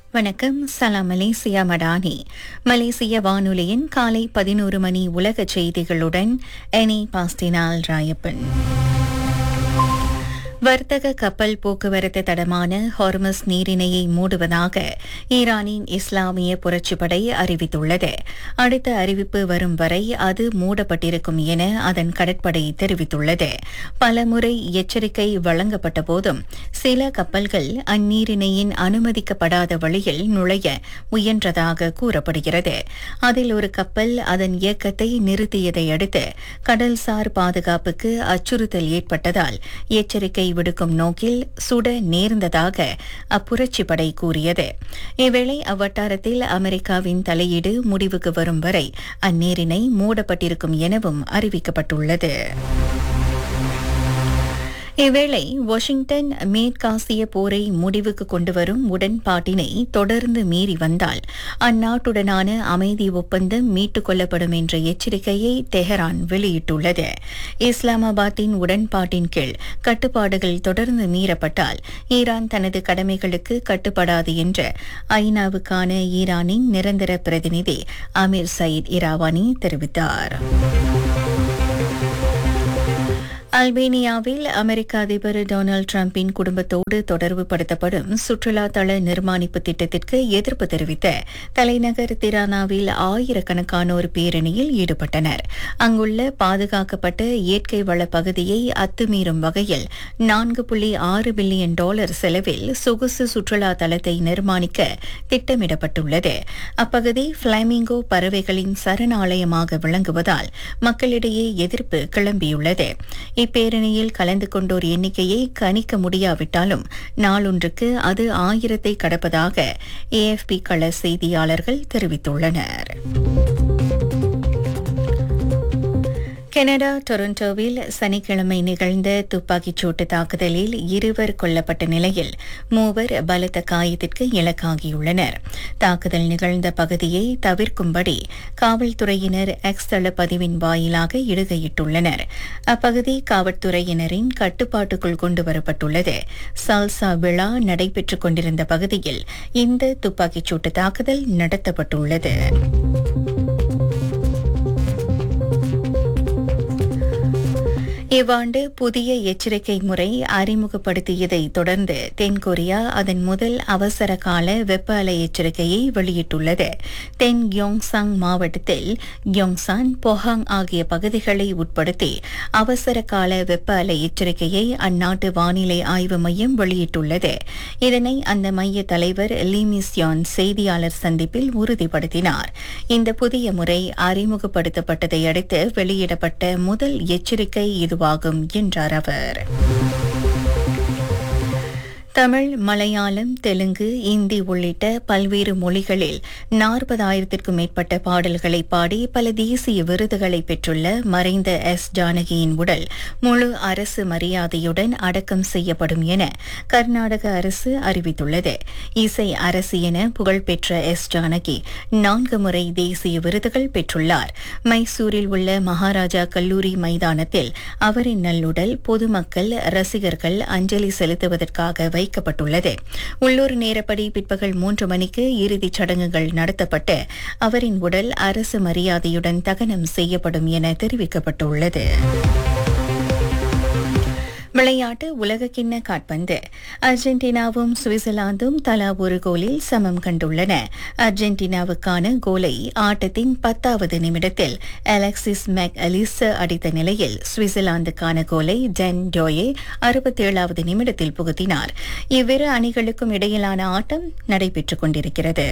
வணக்கம் சலாம் மலேசியா மடானி மலேசிய வானொலியின் காலை பதினோரு மணி உலக செய்திகளுடன் எனி பாஸ்டினால் ராயப்பன் வர்த்தக கப்பல் போக்குவரத்து தடமான ஹார்மஸ் நீரிணையை மூடுவதாக ஈரானின் இஸ்லாமிய புரட்சிப்படை அறிவித்துள்ளது அடுத்த அறிவிப்பு வரும் வரை அது மூடப்பட்டிருக்கும் என அதன் கடற்படை தெரிவித்துள்ளது பலமுறை எச்சரிக்கை வழங்கப்பட்ட போதும் சில கப்பல்கள் அந்நீரிணையின் அனுமதிக்கப்படாத வழியில் நுழைய முயன்றதாக கூறப்படுகிறது அதில் ஒரு கப்பல் அதன் இயக்கத்தை நிறுத்தியதை அடுத்து கடல்சார் பாதுகாப்புக்கு அச்சுறுத்தல் ஏற்பட்டதால் எச்சரிக்கை விடுக்கும் நோக்கில் சுட நேர்ந்ததாக அப்புரட்சிப்படை கூறியது இவ்வேளை அவ்வட்டாரத்தில் அமெரிக்காவின் தலையீடு முடிவுக்கு வரும் வரை அந்நீரினை மூடப்பட்டிருக்கும் எனவும் அறிவிக்கப்பட்டுள்ளது இவ்வேளை வாஷிங்டன் மேற்காசிய போரை முடிவுக்கு கொண்டுவரும் உடன்பாட்டினை தொடர்ந்து மீறி வந்தால் அந்நாட்டுடனான அமைதி ஒப்பந்தம் மீட்டுக் கொள்ளப்படும் என்ற எச்சரிக்கையை தெஹரான் வெளியிட்டுள்ளது இஸ்லாமாபாத்தின் உடன்பாட்டின் கீழ் கட்டுப்பாடுகள் தொடர்ந்து மீறப்பட்டால் ஈரான் தனது கடமைகளுக்கு கட்டுப்படாது என்று ஐநாவுக்கான ஈரானின் நிரந்தர பிரதிநிதி அமீர் சயீத் இராவானி தெரிவித்தார் அல்பேனியாவில் அமெரிக்க அதிபர் டொனால்டு டிரம்பின் குடும்பத்தோடு தொடர்பு படுத்தப்படும் சுற்றுலா தள நிர்மாணிப்பு திட்டத்திற்கு எதிர்ப்பு தெரிவித்த தலைநகர் திரானாவில் ஆயிரக்கணக்கானோர் பேரணியில் ஈடுபட்டனர் அங்குள்ள பாதுகாக்கப்பட்ட இயற்கை வள பகுதியை அத்துமீறும் வகையில் நான்கு புள்ளி ஆறு பில்லியன் டாலர் செலவில் சொகுசு சுற்றுலா தளத்தை நிர்மாணிக்க திட்டமிடப்பட்டுள்ளது அப்பகுதி பிளாமிங்கோ பறவைகளின் சரணாலயமாக விளங்குவதால் மக்களிடையே எதிர்ப்பு கிளம்பியுள்ளது இப்பேரணியில் கலந்து கொண்டோர் எண்ணிக்கையை கணிக்க முடியாவிட்டாலும் நாளொன்றுக்கு அது ஆயிரத்தை கடப்பதாக ஏஎஃப்பி கள செய்தியாளர்கள் தெரிவித்துள்ளனர் கனடா டொரண்டோவில் சனிக்கிழமை நிகழ்ந்த துப்பாக்கிச் சூட்டு தாக்குதலில் இருவர் கொல்லப்பட்ட நிலையில் மூவர் பலத்த காயத்திற்கு இலக்காகியுள்ளனர் தாக்குதல் நிகழ்ந்த பகுதியை தவிர்க்கும்படி காவல்துறையினர் எக்ஸ் தள பதிவின் வாயிலாக இடுகையிட்டுள்ளனர் அப்பகுதி காவல்துறையினரின் கட்டுப்பாட்டுக்குள் கொண்டுவரப்பட்டுள்ளது சால்சா விழா நடைபெற்றுக் கொண்டிருந்த பகுதியில் இந்த துப்பாக்கிச் சூட்டு தாக்குதல் நடத்தப்பட்டுள்ளது இவ்வாண்டு புதிய எச்சரிக்கை முறை அறிமுகப்படுத்தியதை தொடர்ந்து தென்கொரியா அதன் முதல் அவசர கால வெப்ப அலை எச்சரிக்கையை வெளியிட்டுள்ளது தென் கியோங்சாங் மாவட்டத்தில் கியோங்சான் பொஹாங் ஆகிய பகுதிகளை உட்படுத்தி அவசர கால வெப்ப அலை எச்சரிக்கையை அந்நாட்டு வானிலை ஆய்வு மையம் வெளியிட்டுள்ளது இதனை அந்த மைய தலைவர் லீமிஸ்யான் செய்தியாளர் சந்திப்பில் உறுதிப்படுத்தினார் இந்த புதிய முறை அறிமுகப்படுத்தப்பட்டதை அடுத்து வெளியிடப்பட்ட முதல் எச்சரிக்கை இதுவாகும் என்றார் அவர் தமிழ் மலையாளம் தெலுங்கு இந்தி உள்ளிட்ட பல்வேறு மொழிகளில் நாற்பதாயிரத்திற்கும் மேற்பட்ட பாடல்களை பாடி பல தேசிய விருதுகளை பெற்றுள்ள மறைந்த எஸ் ஜானகியின் உடல் முழு அரசு மரியாதையுடன் அடக்கம் செய்யப்படும் என கர்நாடக அரசு அறிவித்துள்ளது இசை அரசு என புகழ்பெற்ற எஸ் ஜானகி நான்கு முறை தேசிய விருதுகள் பெற்றுள்ளார் மைசூரில் உள்ள மகாராஜா கல்லூரி மைதானத்தில் அவரின் நல்லுடல் பொதுமக்கள் ரசிகர்கள் அஞ்சலி செலுத்துவதற்காக வை வைக்கப்பட்டுள்ளது உள்ளூர் நேரப்படி பிற்பகல் மூன்று மணிக்கு இறுதிச் சடங்குகள் நடத்தப்பட்டு அவரின் உடல் அரசு மரியாதையுடன் தகனம் செய்யப்படும் என தெரிவிக்கப்பட்டுள்ளது விளையாட்டு உலகக்கிண்ண காட்பந்து அர்ஜென்டினாவும் சுவிட்சர்லாந்தும் தலா ஒரு கோலில் சமம் கண்டுள்ளன அர்ஜென்டினாவுக்கான கோலை ஆட்டத்தின் பத்தாவது நிமிடத்தில் அலெக்சிஸ் மேக் அலிச அடித்த நிலையில் சுவிட்சர்லாந்துக்கான கோலை டென் டோயே அறுபத்தேழாவது நிமிடத்தில் புகுத்தினார் இவ்விரு அணிகளுக்கும் இடையிலான ஆட்டம் நடைபெற்றுக் கொண்டிருக்கிறது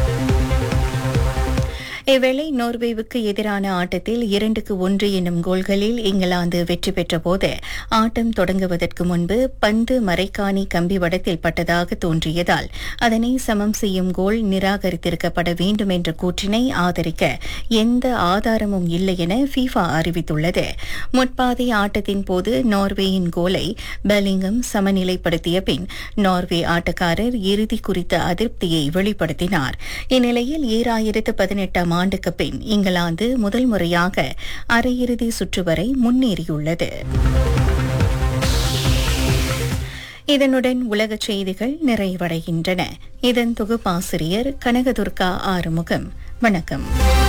இவ்வேளை நோர்வேவுக்கு எதிரான ஆட்டத்தில் இரண்டுக்கு ஒன்று என்னும் கோல்களில் இங்கிலாந்து வெற்றி பெற்றபோது ஆட்டம் தொடங்குவதற்கு முன்பு பந்து மறைக்காணி கம்பி வடத்தில் பட்டதாக தோன்றியதால் அதனை சமம் செய்யும் கோல் நிராகரித்திருக்கப்பட வேண்டும் என்ற கூற்றினை ஆதரிக்க எந்த ஆதாரமும் இல்லை என ஃபீஃபா அறிவித்துள்ளது முற்பாதை ஆட்டத்தின் போது நார்வேயின் கோலை பெலிங்கம் சமநிலைப்படுத்திய பின் நார்வே ஆட்டக்காரர் இறுதி குறித்த அதிருப்தியை வெளிப்படுத்தினார் இந்நிலையில் ஈராயிரத்து பதினெட்டாம் ஆண்டுக்கு பின் இங்கிலாந்து முதல் முறையாக அரையிறுதி சுற்று வரை முன்னேறியுள்ளது இதனுடன் உலகச் செய்திகள் நிறைவடைகின்றன இதன் தொகுப்பாசிரியர் கனகதுர்கா ஆறுமுகம் வணக்கம்